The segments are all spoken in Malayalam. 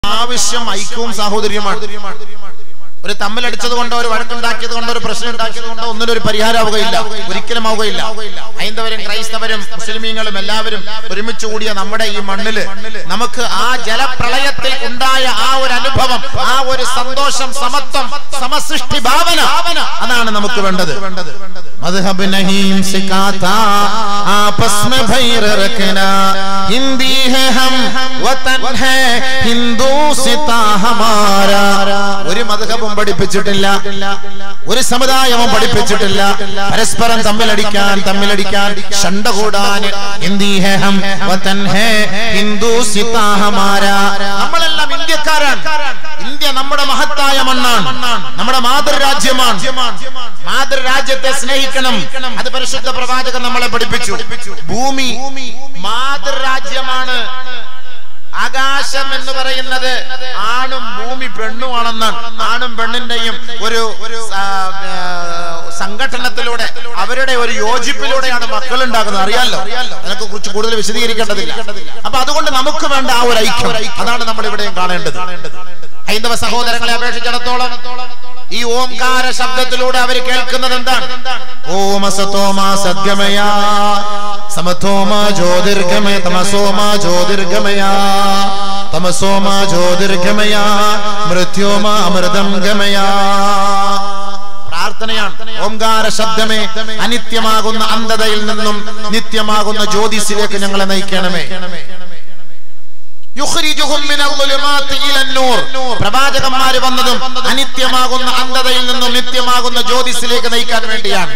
ആവശ്യം ഐക്യവും സാഹോദര്യമാണ് ഒരു തമ്മിലടിച്ചത് കൊണ്ടോ ഒരു വഴക്കുണ്ടാക്കിയത് കൊണ്ടോ ഒരു പ്രശ്നം ഉണ്ടാക്കിയത് കൊണ്ടോ ഒന്നിനും ഒരു പരിഹാരമാവുകയില്ല ഒരിക്കലും ആവുകയില്ല ഹൈന്ദവരും ക്രൈസ്തവരും മുസ്ലിമീങ്ങളും എല്ലാവരും ഒരുമിച്ച് കൂടിയ നമ്മുടെ ഈ മണ്ണില് നമുക്ക് ആ ജലപ്രളയത്തിൽ ഉണ്ടായ ആ ഒരു അനുഭവം ആ ഒരു സന്തോഷം സമത്വം സമസൃഷ്ടി ഭാവന അതാണ് നമുക്ക് വേണ്ടത് मजहब नहीं सिखाता आपस में भैर रखना हिंदी है हम वतन है हिंदू सिता हमारा ഒരു മധുഹബും പഠിപ്പിച്ചിട്ടില്ല ഒരു സമുദായവും പഠിപ്പിച്ചിട്ടില്ല പരസ്പരം തമ്മിലടിക്കാൻ തമ്മിലടിക്കാൻ ഷണ്ട കൂടാൻ हिंदी है हम वतन है हिंदू सिता हमारा നമ്മളെല്ലാം ഇന്ത്യക്കാരാണ് ഇന്ത്യ നമ്മുടെ മഹത്തായ മണ്ണാണ് നമ്മുടെ മാതൃരാജ്യമാണ് മാതൃരാജ്യത്തെ സ്നേഹിക്കണം അത് പരിശുദ്ധ പ്രവാചകൻ നമ്മളെ പഠിപ്പിച്ചു ഭൂമി മാതൃരാജ്യമാണ് ആകാശം എന്ന് പറയുന്നത് ആണും ഭൂമി പെണ്ണുമാണെന്നാണ് ആണും പെണ്ണിന്റെയും ഒരു ആ, ആ, സംഘടനത്തിലൂടെ അവരുടെ ഒരു യോജിപ്പിലൂടെയാണ് മക്കൾ ഉണ്ടാകുന്നത് അറിയാലോ അതിനെ കുറിച്ച് കൂടുതൽ വിശദീകരിക്കേണ്ടതില്ല അപ്പൊ അതുകൊണ്ട് നമുക്ക് വേണ്ട ആ ഒരു ഐക്യം അതാണ് നമ്മൾ ഇവിടെയും കാണേണ്ടത് ഹൈന്ദവ സഹോദരങ്ങളെ അപേക്ഷിച്ചിടത്തോളം ഈ ഓംകാര ശബ്ദത്തിലൂടെ അവർ കേൾക്കുന്നത് എന്താണ് ओम सतोमा सद्गमया समथोमा ज्योतिर्गमय तमसोमा ज्योतिर्गमया तमसोमा ज्योतिर्गमया मृत्योमा अमृतम गमया പ്രാർത്ഥനയാണ് ഓംകാര ശബ്ദമേ അനിത്യമാകുന്ന അന്ധതയിൽ നിന്നും നിത്യമാകുന്ന ജ്യോതിസിലേക്ക് ഞങ്ങളെ നയിക്കണമേ യുഖ്രിജുഹും മിനൽ ളുലുമാത്തി ഇലൻ നൂർ. പ്രവാചകന്മാര് വന്നതും അനിത്യമാകുന്ന അന്ധതയിൽ നിന്നും നിത്യമാകുന്ന ജ്യോതിസിലേക്ക് നയിക്കാൻ വേണ്ടിയാണ്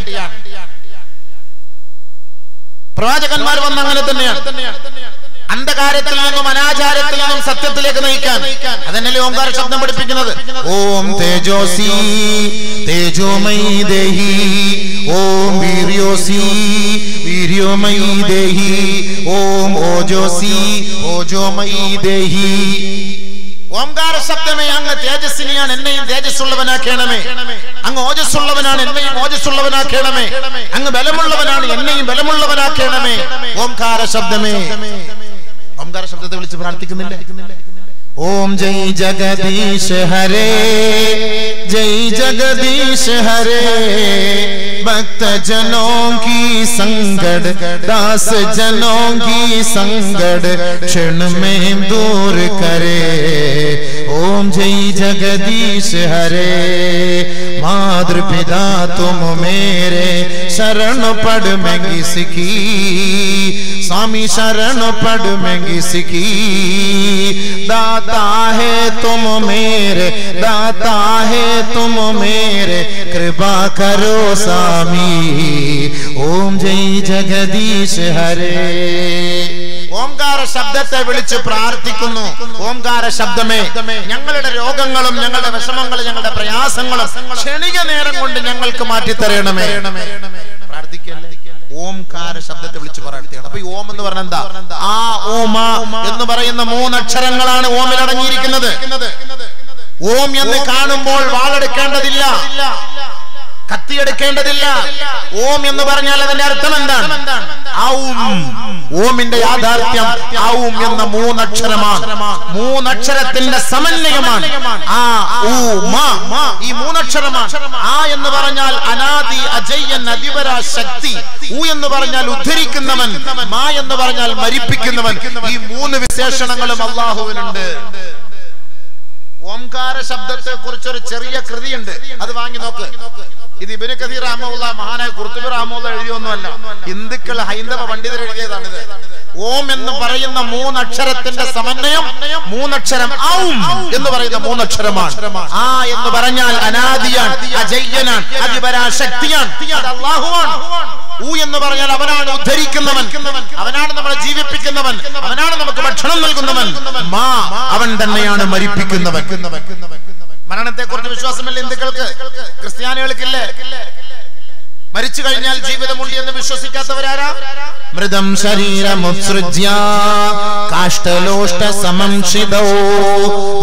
പ്രവാചകന്മാർ വന്ന അങ്ങനെ തന്നെയാണ് അന്ധകാരത്തിൽ നിന്നും അനാചാരത്തിൽ നിന്നും സത്യത്തിലേക്ക് നയിക്കാൻ അതന്നല്ലേ ഓംകാര ശബ്ദം പഠിപ്പിക്കുന്നത് ओम तेजोसी तेजोमयी देही ओम वीर्योसी वीर्योमयी देही ओम ओजोसी ओजोमयी देही ഓംകാര ശബ്ദമേ അങ്ങ് തേജസ്സിനെയാണ് എന്നെയും തേജസ്സുള്ളവനാക്കണമേ അങ്ങ് ഓജസ്സുള്ളവനാണ് എന്നെയും ഓജസ്സുള്ളവനാക്കണമേ അങ്ങ് ബലമുള്ളവനാണ് എന്നെയും ബലമുള്ളവനാക്കണമേ ഓംകാര ശബ്ദമേ ഓംകാര ശബ്ദത്തെ വിളിച്ച് പ്രാർത്ഥിക്കുന്നില്ലേ ओम जय जगदीश हरे जय जगदीश हरे भक्त जनों की संगड़ दास जनों की संगड़ क्षण में दूर करे ओम जय जगदीश हरे मातृ पिता तुम मेरे शरण पड़ में किसकी स्वामी शरण पड़ में किसकी दाता है तुम मेरे दाता है तुम मेरे कृपा करो स्वामी ओम जय जगदीश हरे ഓംകാര ശബ്ദത്തെ വിളിച്ച് പ്രാർത്ഥിക്കുന്നു ഓംകാര ശബ്ദമേ ഞങ്ങളുടെ രോഗങ്ങളും ഞങ്ങളുടെ വിഷമങ്ങളും ഞങ്ങളുടെ പ്രയാസങ്ങളും ക്ഷണിക നേരം കൊണ്ട് ഞങ്ങൾക്ക് മാറ്റിത്തരണമേ പ്രാർത്ഥിക്കല്ലേ ഓംകാര ശബ്ദത്തെ വിളിച്ച് പ്രാർത്ഥിക്കണം അപ്പൊ ഈ ഓം എന്ന് പറഞ്ഞ എന്താ ആ ഓമ എന്ന് പറയുന്ന മൂന്നക്ഷരങ്ങളാണ് ഓമിൽ അടങ്ങിയിരിക്കുന്നത് ഓം എന്ന് കാണുമ്പോൾ വാളെടുക്കേണ്ടതില്ല കത്തിയെടുക്കേണ്ടതില്ല ഓം എന്ന് പറഞ്ഞാൽ അതിന്റെ അർത്ഥം എന്താണ് ഔം ഓമിന്റെ യാഥാർത്ഥ്യം ഔം എന്ന മൂന്നക്ഷരമാണ് മൂന്നക്ഷരത്തിന്റെ സമന്വയമാണ് ആ ഊ മ ഈ മൂന്നക്ഷരമാണ് ആ എന്ന് പറഞ്ഞാൽ അനാദി അജയ്യൻ അതിപര ശക്തി ഊ എന്ന് പറഞ്ഞാൽ ഉദ്ധരിക്കുന്നവൻ മാ എന്ന് പറഞ്ഞാൽ മരിപ്പിക്കുന്നവൻ ഈ മൂന്ന് വിശേഷണങ്ങളും അള്ളാഹുവിനുണ്ട് ഓംകാര ശബ്ദത്തെ കുറിച്ച് ഒരു ചെറിയ കൃതിയുണ്ട് അത് വാങ്ങി നോക്ക് ഇത് ഇബിന് കഥീർ രാമുള്ള മഹാനായ കുർത്തുബി രാമുള്ള എഴുതിയൊന്നുമല്ല ഹിന്ദുക്കൾ ഹൈന്ദവ പണ്ഡിതർ എഴുതിയതാണിത് ഓം എന്ന് പറയുന്ന മൂന്നക്ഷരത്തിന്റെ സമന്വയം മൂന്നക്ഷരം ഔം എന്ന് പറയുന്ന മൂന്നക്ഷരമാണ് ആ എന്ന് പറഞ്ഞാൽ അനാദിയാൻ അജയ്യനാൻ അതിപരാശക്തിയാൻ അത് അള്ളാഹുവാണ് ഊ എന്ന് പറഞ്ഞാൽ അവനാണ് ഉദ്ധരിക്കുന്നവൻ അവനാണ് നമ്മളെ ജീവിപ്പിക്കുന്നവൻ അവനാണ് നമുക്ക് ഭക്ഷണം നൽകുന്നവൻ മാ അവൻ തന്നെയാണ് മരിപ്പിക്കുന്നവൻ മരണത്തെ കുറിച്ച് വിശ്വാസമില്ല ഹിന്ദുക്കൾക്ക് ക്രിസ്ത്യാനികൾക്കില്ലേ മരിച്ചു കഴിഞ്ഞാൽ ജീവിതമുണ്ട് എന്ന് വിശ്വസിക്കാത്തവരാരാ मृदं शरीरमुत्सृज्य काष्ठलोष्ट समं शिदौ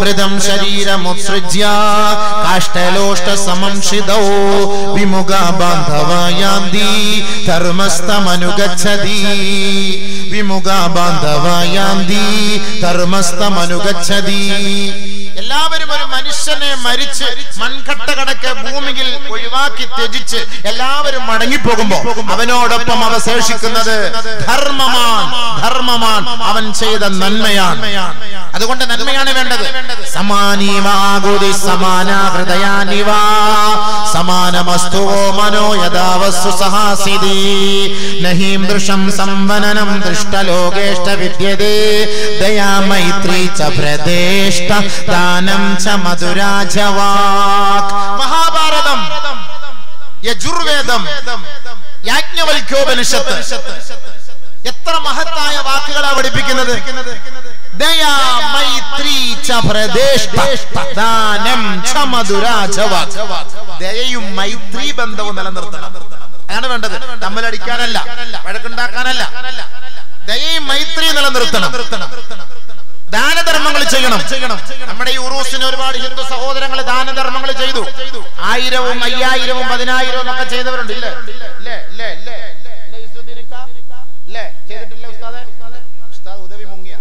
മൃതം ശരീരമുത്സൃജ്യ കാഷ്ടലോഷ്ട സമംഷിതൗ വിമുഖ ബാന്ധവയാന്തി ധർമ്മസ്ഥമനുഗച്ഛതി വിമുഖ ബാന്ധവയാന്തി ധർമ്മസ്ഥമനുഗച്ഛതി എല്ലാവരും ഒരു മനുഷ്യനെ മരിച്ച് മൺകട്ട കടക്കെ ഭൂമിയിൽ ഒഴിവാക്കി ത്യജിച്ച് എല്ലാവരും മടങ്ങിപ്പോകുമ്പോ അവനോടൊപ്പം അവശേഷിക്കുന്നത് ധർമ്മമാൻ ധർമ്മമാൻ അവൻ ചെയ്ത നന്മയാണ് അതുകൊണ്ട് നന്മയാണ് വേണ്ടത് സമാനീവാകുതി സമാന ഹൃദയാനിവ സമാനമസ്തുവോ മനോ യഥാവസ്തു സഹാസിതി നഹീം ദൃശം സംവനനം ദൃഷ്ടലോകേഷ്ട വിദ്യതേ ദയാ മൈത്രീ ച ഭ്രദേഷ്ട ദാനം ച മധുരാജവാക് മഹാഭാരതം യജുർവേദം യാജ്ഞവൽക്യോപനിഷത്ത് എത്ര മഹത്തായ വാക്കുകളാ പഠിപ്പിക്കുന്നത് ദയാ മൈത്രീ ച ഭ്രദേഷ്ട ദാനം ച മധുരാജവാക്. ദയയും മൈത്രി ബന്ധവും നിലനിർത്തണം അതാണ് വേണ്ടത് തമ്മിലടിക്കാനല്ല വഴക്കുണ്ടാക്കാനല്ല ദയയും മൈത്രി നിലനിർത്തണം ദാനധർമ്മങ്ങൾ ചെയ്യണം നമ്മുടെ ഈ ഉറൂസിന് ഒരുപാട് ഹിന്ദു സഹോദരങ്ങൾ ദാനധർമ്മങ്ങൾ ചെയ്തു ആയിരവും അയ്യായിരവും പതിനായിരവും ഒക്കെ ചെയ്തവരുണ്ട് ഇല്ലേ ഇല്ലേ ഇല്ലേ ഇല്ലേ ഇല്ലേ ഇസുദ്ദീനിക്ക? ഇല്ലേ ചെയ്തിട്ടില്ലേ ഉസ്താദെ ഉസ്താദ് ഉദവി മുങ്ങിയ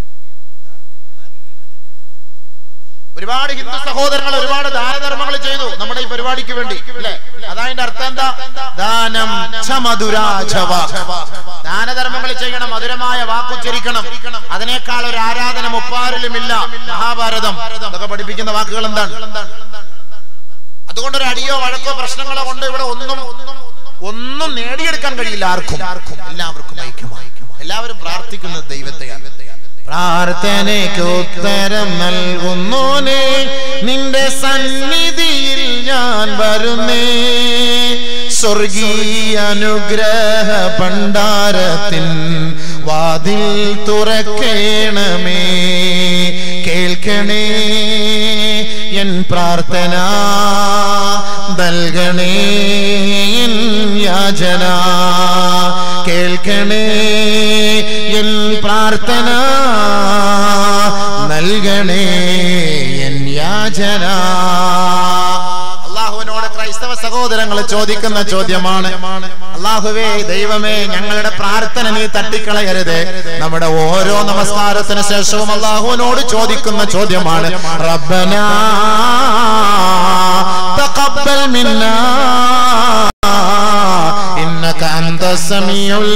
ഒരുപാട് ഹിന്ദു സഹോദരങ്ങൾ ഒരുപാട് ദാനധർമ്മങ്ങൾ ചെയ്തു നമ്മുടെ ഈ പരിപാടിക്ക് വേണ്ടി അല്ലേ അതതിന്റെ അർത്ഥം എന്താ ദാനം ച മധുരാജവ ദാനധർമ്മങ്ങൾ ചെയ്യണം മധുരമായ വാക്കുച്ചരിക്കണം അതിനേക്കാൾ ഒരു ആരാധന മുപ്പാരിലുമില്ല മഹാഭാരതം ഇതൊക്കെ പഠിപ്പിക്കുന്ന വാക്കുകൾ എന്താണ് അതുകൊണ്ട് ഒരു അടിയോ വഴക്കോ പ്രശ്നങ്ങളോ കൊണ്ട് ഇവിടെ ഒന്നും ഒന്നും നേടിയെടുക്കാൻ കഴിയില്ല ആർക്കും എല്ലാവർക്കും ഐക്യമായി എല്ലാവരും പ്രാർത്ഥിക്കുന്നത് ദൈവത്തെയാണ് പ്രാർത്ഥനയ്ക്ക് ഉത്തരം നൽകുന്നോനെ നിന്റെ സന്നിധിയിൽ ഞാൻ വരുന്നേ സ്വർഗീയ അനുഗ്രഹ ഭണ്ഡാരത്തിൻ വാതിൽ തുറക്കേണമേ കേൾക്കണേ എൻ പ്രാർത്ഥന നൽകണേ എൻ യാചന കേൾക്കണേ എൻ പ്രാർത്ഥന നൽകണേ എൻ യാചന അള്ളാഹുവിനോട് ക്രൈസ്തവ സഹോദരങ്ങൾ ചോദിക്കുന്ന ചോദ്യമാണ് അള്ളാഹുവേ ദൈവമേ ഞങ്ങളുടെ പ്രാർത്ഥന നീ തട്ടിക്കളയരുത് നമ്മുടെ ഓരോ നമസ്കാരത്തിന് ശേഷവും അള്ളാഹുവിനോട് ചോദിക്കുന്ന ചോദ്യമാണ് റബ്ബന തഖബ്ബൽ മിന്നാ ഇന്നക അന്ത സമീഉൽ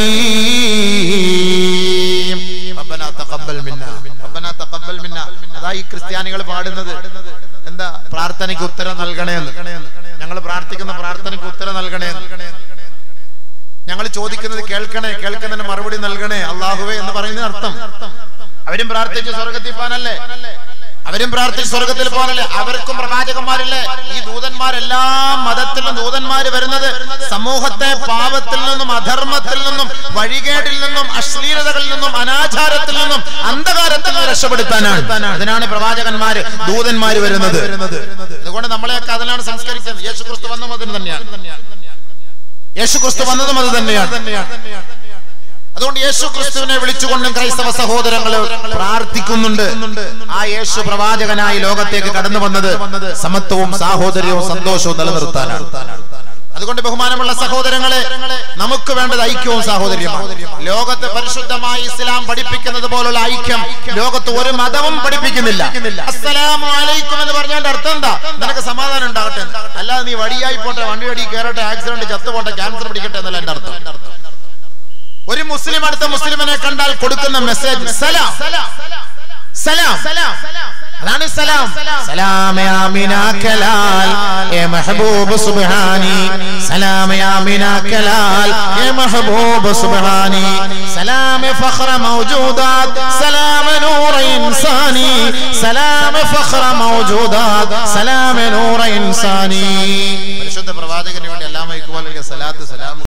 അലീം റബ്ബനാ തഖബ്ബൽ മിന്നാ റബ്ബനാ തഖബ്ബൽ മിന്നാ അതാ ഈ ക്രിസ്ത്യാനികൾ പാടുന്നത് എന്താ പ്രാർത്ഥനയ്ക്ക് ഉത്തരം നൽകണേന്ന് ഞങ്ങൾ പ്രാർത്ഥിക്കുന്ന പ്രാർത്ഥനയ്ക്ക് ഉത്തരം നൽകണേന്ന് ഞങ്ങൾ ചോദിക്കുന്നത് കേൾക്കണേ കേൾക്കുന്നതിന് മറുപടി നൽകണേ അള്ളാഹുവേ എന്ന് പറയുന്ന അർത്ഥം അവരും പ്രാർത്ഥിച്ച് സ്വർഗത്തിൽ പോകാനല്ലേ അവരും പ്രാർത്ഥിച്ച് സ്വർഗത്തിൽ പോകാനല്ലേ അവർക്കും പ്രവാചകന്മാരില്ലേ ഈ ദൂതന്മാരെല്ലാം മതത്തിലും ദൂതന്മാര് വരുന്നത് സമൂഹത്തെ പാപത്തിൽ നിന്നും അധർമ്മത്തിൽ നിന്നും വഴികേടിൽ നിന്നും അശ്ലീലതകളിൽ നിന്നും അനാചാരത്തിൽ നിന്നും അന്ധകാരത്തിൽ നിന്നും രക്ഷപ്പെടുത്താനാണ് അതിനാണ് പ്രവാചകന്മാര് ദൂതന്മാര് വരുന്നത് അതുകൊണ്ട് നമ്മളെയൊക്കെ അതിലാണ് സംസ്കരിക്കുന്നത് യേശു ക്രിസ്തു വന്നതും അതിന് തന്നെയാണ് യേശു ക്രിസ്തു വന്നതും അത് തന്നെയാണ് അതുകൊണ്ട് യേശു ക്രിസ്തുവിനെ വിളിച്ചുകൊണ്ടും ക്രൈസ്തവ സഹോദരങ്ങൾ പ്രാർത്ഥിക്കുന്നുണ്ട് ആ യേശു പ്രവാചകനായി ലോകത്തേക്ക് കടന്നു വന്നത് സമത്വവും സാഹോദര്യവും സന്തോഷവും നിലനിർത്താനാണ് അതുകൊണ്ട് ബഹുമാനമുള്ള സഹോദരങ്ങളെ നമുക്ക് വേണ്ടത് ഐക്യവും സാഹോദര്യവും ലോകത്ത് പരിശുദ്ധമായി ഇസ്ലാം പഠിപ്പിക്കുന്നത് പോലുള്ള ഐക്യം ലോകത്ത് ഒരു മതവും പഠിപ്പിക്കുന്നില്ല അസ്സലാമു അലൈക്കും എന്ന് പറഞ്ഞാൽ അർത്ഥം എന്താ നിനക്ക് സമാധാനം ഉണ്ടാകട്ടെ എന്ന്. അല്ലാതെ നീ വടിയായി പോട്ടെ വണ്ടി വടി കയറട്ടെ ആക്സിഡന്റ് ചത്തുപോട്ടെ ക്യാൻസർ പിടിക്കട്ടെ എന്നല്ല എന്റെ അർത്ഥം ഒരു മുസ്ലിം അടുത്ത മുസ്ലിമിനെ കണ്ടാൽ കൊടുക്കുന്ന മെസ്സേജ് സലാം സലാം അതാണ് സലാം سلام يا منا كلال يا محبوب سبحاني سلام يا منا كلال يا محبوب سبحاني سلام فخر موجودات سلام نور إنساني سلام فخر موجودات سلام نور إنساني പരിശുദ്ധ പ്രവാചകന് വേണ്ടി എല്ലാം വയ്ക്കുവാൻ സലാത്ത് സലാം